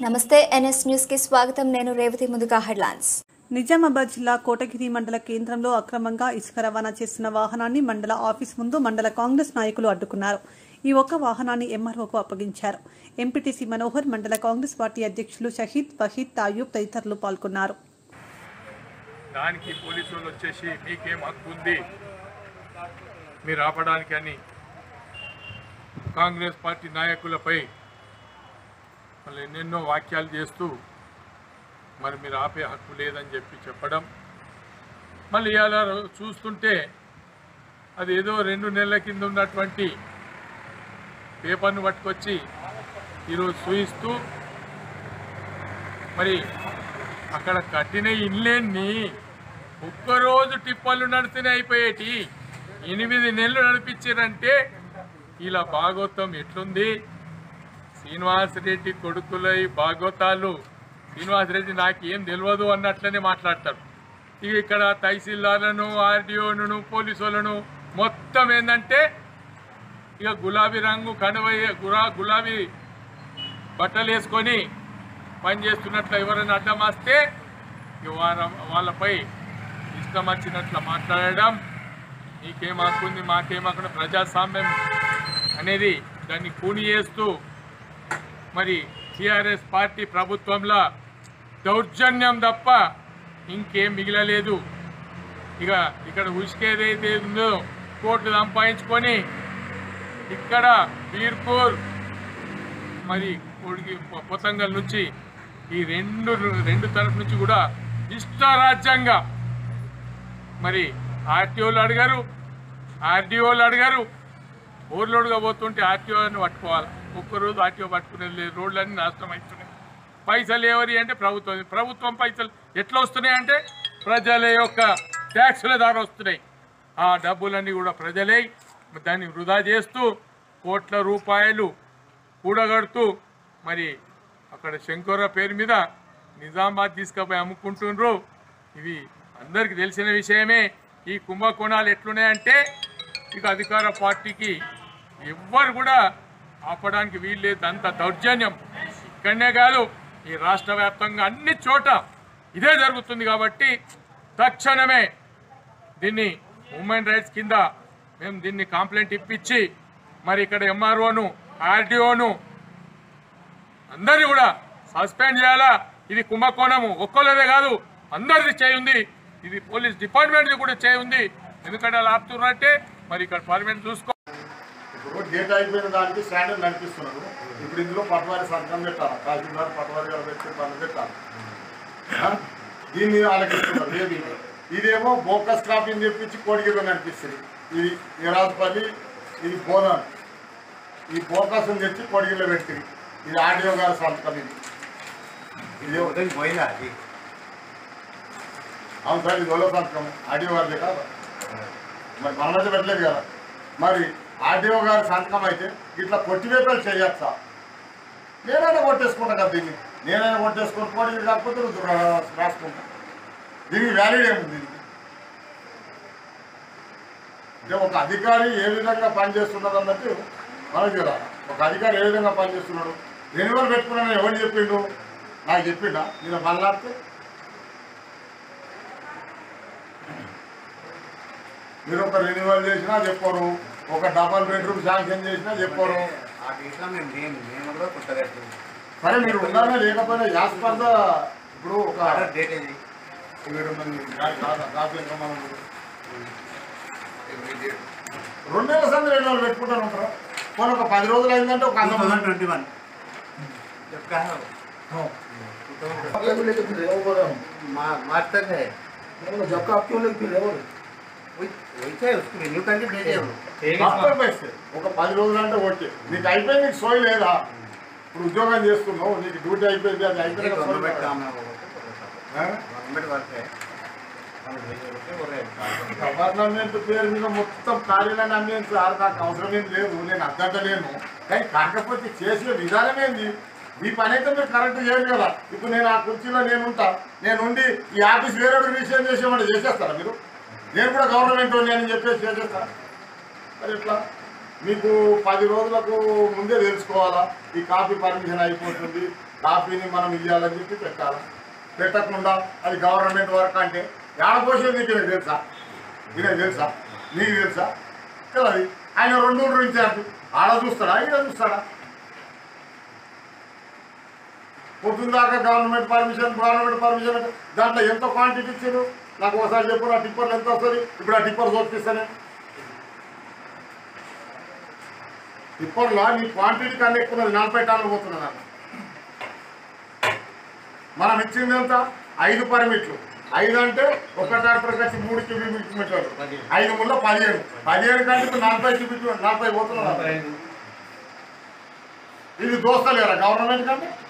నమస్తే NS news కి స్వాగతం నేను రేవతి ముందుగా హెడ్లైన్స్ నిజామాబాద్ జిల్లా కోటగిరి మండల కేంద్రంలో అక్రమంగా ఇసుక రవాణా చేస్తున్న వాహనాన్ని మండల ఆఫీస్ ముందు మండల కాంగ్రెస్ నాయకులు అడ్డుకున్నారు ఈ ఒక్క వాహనాన్ని ఎంఆర్ఓకు అప్పగించారు ఎంపీటీసీ మనోహర్ మండల కాంగ్రెస్ పార్టీ అధ్యక్షులు షహీద్ వహీద్ తాయూబ్ తదితరులు పాల్గొన్నారు దానికి పోలీసు వాళ్ళు వచ్చేసి మీకేం హక్కు ఉంది మీరు ఆపడానికి అని కాంగ్రెస్ పార్టీ నాయకులపై మళ్ళీ ఎన్నెన్నో వాక్యాలు చేస్తూ మరి మీరు ఆపే హక్కు లేదని చెప్పి చెప్పడం మళ్ళీ ఇలా చూస్తుంటే అది ఏదో రెండు నెలల కింద ఉన్నటువంటి పేపర్ను పట్టుకొచ్చి ఈరోజు చూయిస్తూ మరి అక్కడ కట్టిన ఇల్లేన్ని ఒక్కరోజు టిప్పర్లు నడిస్తేనే అయిపోయేటి ఎనిమిది నెలలు నడిపించారంటే ఇలా భాగవతం ఎట్లుంది శ్రీనివాసరెడ్డి కొడుకులై భాగవతాలు శ్రీనివాసరెడ్డి నాకేం తెలియదు అన్నట్లనే మాట్లాడతారు ఇక ఇక్కడ తహసీల్దార్లను ఆర్డీఓను పోలీసు వాళ్ళను మొత్తం ఏంటంటే ఇక గులాబీ రంగు కనువయ్య గురా గులాబీ బట్టలు వేసుకొని పనిచేస్తున్నట్లు ఎవరైనా అడ్డం వస్తే ఇక వాళ్ళ వాళ్ళపై ఇష్టం వచ్చినట్లు మాట్లాడడం నీకేం హక్కుంది మాకేం హక్కు ప్రజాస్వామ్యం అనేది దాన్ని కూని చేస్తూ మరి టీఆర్ఎస్ పార్టీ ప్రభుత్వంలో దౌర్జన్యం తప్ప ఇంకేం మిగిలలేదు ఇక ఇక్కడ ఉసుక ఏదైతే ఉందో కోర్టు సంపాదించుకొని ఇక్కడ బీర్పూర్ మరి ఉడికి పొతంగల్ నుంచి ఈ రెండు రెండు తరఫు నుంచి కూడా ఇష్టారాజ్యంగా మరి ఆర్టీఓలు అడిగారు ఆర్డీఓలు అడిగారు ఓవర్లోడ్గా పోతుంటే ఆర్టీఓని పట్టుకోవాలి ఒక్కరోజు ఆర్టీఓ పట్టుకునేది లేదు రోడ్లన్నీ నాశనం అవుతున్నాయి పైసలు ఎవరి అంటే ప్రభుత్వం ప్రభుత్వం పైసలు ఎట్లా వస్తున్నాయి అంటే ప్రజల యొక్క ట్యాక్సుల ద్వారా వస్తున్నాయి ఆ డబ్బులన్నీ కూడా ప్రజలే దాన్ని వృధా చేస్తూ కోట్ల రూపాయలు కూడగడుతూ మరి అక్కడ శంకర పేరు మీద నిజామాబాద్ తీసుకుపోయి అమ్ముకుంటుండ్రు ఇవి అందరికీ తెలిసిన విషయమే ఈ కుంభకోణాలు ఎట్లున్నాయంటే ఇక అధికార పార్టీకి ఎవ్వరు కూడా ఆపడానికి వీల్లేదు అంత దౌర్జన్యం ఇక్కడనే కాదు ఈ రాష్ట్ర వ్యాప్తంగా అన్ని చోట ఇదే జరుగుతుంది కాబట్టి తక్షణమే దీన్ని హ్యూమన్ రైట్స్ కింద మేము దీన్ని కంప్లైంట్ ఇప్పించి మరి ఇక్కడ ఎంఆర్ఓను ఆర్డీఓను అందరినీ కూడా సస్పెండ్ చేయాలా ఇది కుంభకోణము ఒక్కళ్ళదే కాదు అందరిది చేయుంది ఇది పోలీస్ డిపార్ట్మెంట్ది కూడా చేయుంది ఎందుకంటే అలా ఆపుతున్నట్టే మరి ఇక్కడ పార్లమెంట్ చూసుకో ఇప్పుడు డేట్ అయిపోయిన దానికి స్టాండర్డ్ నడిపిస్తున్నారు ఇప్పుడు ఇందులో పటవారి సంతకం పెట్టాలి తహసీల్దార్ పటవారి గారు పెట్టి పనులు పెట్టాలి ఆ? దీన్ని వాళ్ళకి ఇస్తున్నారు ఏది ఇదేమో బోకస్ కాపీని తెప్పించి కోడిగిలో నడిపిస్తుంది ఇది ఇరాజ్పల్లి ఇది బోనన్ ఈ బోకస్ని తెచ్చి కోడిగిలో పెట్టింది ఇది ఆడియో గారి సంతకం ఇది ఇది ఉదయం పోయిందా అది అవును సార్ ఇది ఓలో సంతకం ఆడియో గారిది కాదు మరి మనమైతే పెట్టలేదు కదా మరి ఆర్డీఓ గారి సంతకం అయితే ఇట్లా కొట్టివేతలు చేయొచ్చా నేనైనా కొట్టేసుకుంటా కదా దీన్ని నేనైనా కొట్టేసుకుని పోటీ కాకపోతే నువ్వు రా- రాసుకుంటా దీనికి వ్యాలిడ్ ఏముంది దీనికి అంటే ఒక అధికారి ఏ విధంగా పనిచేస్తున్నది అన్నట్టు మనకు కదా ఒక అధికారి ఏ విధంగా పనిచేస్తున్నాడు రెన్యువల్ పెట్టుకున్నాను ఎవరు చెప్పిండు నాకు చెప్పిండా నేను మళ్ళాస్తే మీరు ఒక రెన్యువల్ చేసినా చెప్పరు ఒక డబల్ బెడ్రూమ్ శాంక్షన్ చేసినా చెప్పరు ఆ డేట్లో మేము లేము మేము కూడా కొత్తగా సరే మీరు ఉన్నారా లేకపోయినా యాజ్ పర్ ద ఇప్పుడు ఒక ఆర్డర్ డేట్ ఏది ఏడు మంది రా- రా- రాత్రి ఇంకా మనం ఎవ్రీ డేట్ రెండు నెలల సంది రెండు రోజులు పెట్టుకుంటాను ఉంటారా పోనీ ఒక పది రోజులు అయిందంటే ఒక టూ అందం థౌసండ్ ట్వంటీ వన్ मार्च तक है जब का आप क्यों नहीं फिर और वही वही है उसको रिन्यू करके भेजे हम लोग మొత్తం వేస్తే ఒక పది రోజులు అంటే ఓకే నీకు అయిపోయింది నీకు సోయి లేదా ఇప్పుడు ఉద్యోగం చేస్తున్నావు నీకు డ్యూటీ అయిపోయింది అది అయిపోయింది गवर्नमेंट काम है वो ఆ? गवर्नमेंट वर्क है हम भेजे उसके बोल रहे हैं గవర్నమెంట్ పేరు మీద మొత్తం ఖాళీలను అమ్మేది సార్ నాకు అవసరం ఏం లేదు నేను అద్దంటలేను కానీ కాకపోతే చేసే విధానం ఏంది మీ పని అయితే మీరు కరెక్ట్ చేయరు కదా ఇప్పుడు నేను ఆ కుర్చీలో నేను ఉంటా నేను ఉండి ఈ ఆఫీస్ వేరే విషయం చేసేవాడు చేసేస్తారా మీరు నేను కూడా గవర్నమెంట్ నేను చెప్పేసి చేసేస్తారా మరి ఎట్లా మీకు పది రోజులకు ముందే తెలుసుకోవాలా ఈ కాపీ పర్మిషన్ అయిపోతుంది కాపీని మనం ఇవ్వాలని చెప్పి పెట్టాలా పెట్టకుండా అది గవర్నమెంట్ వర్క్ అంటే ఏడపోసేది నీకు నాకు తెలుసా నీకు తెలుసా నీకు తెలుసా తెలియదు ఆయన రెండు ఊళ్ళు ఇన్ఛార్జ్ ఆడ చూస్తాడా ఈడ చూస్తాడా పొద్దున్న దాకా గవర్నమెంట్ పర్మిషన్ గవర్నమెంట్ పర్మిషన్ అంటే దాంట్లో ఎంత క్వాంటిటీ ఇచ్చారు నాకు ఒకసారి చెప్పు ఆ టిప్పర్లు ఎంత వస్తుంది ఇప్పుడు ఆ టిప్పర్ చూపిస్తానే టిప్పర్లో నీ క్వాంటిటీ కన్నా ఎక్కువ ఉన్నది నలభై టన్నులు పోతున్నది అన్న మనం ఇచ్చింది ఎంత ఐదు పర్మిట్లు ఐదు అంటే ఒక ట్రాక్టర్ వచ్చి మూడు క్యూబిక్ మీటర్లు ఐదు ముళ్ళ పదిహేను పదిహేను కంటే ఇప్పుడు నలభై క్యూబిక్ నలభై పోతున్నది ఇది దోస్తలేరా గవర్నమెంట్ కంటే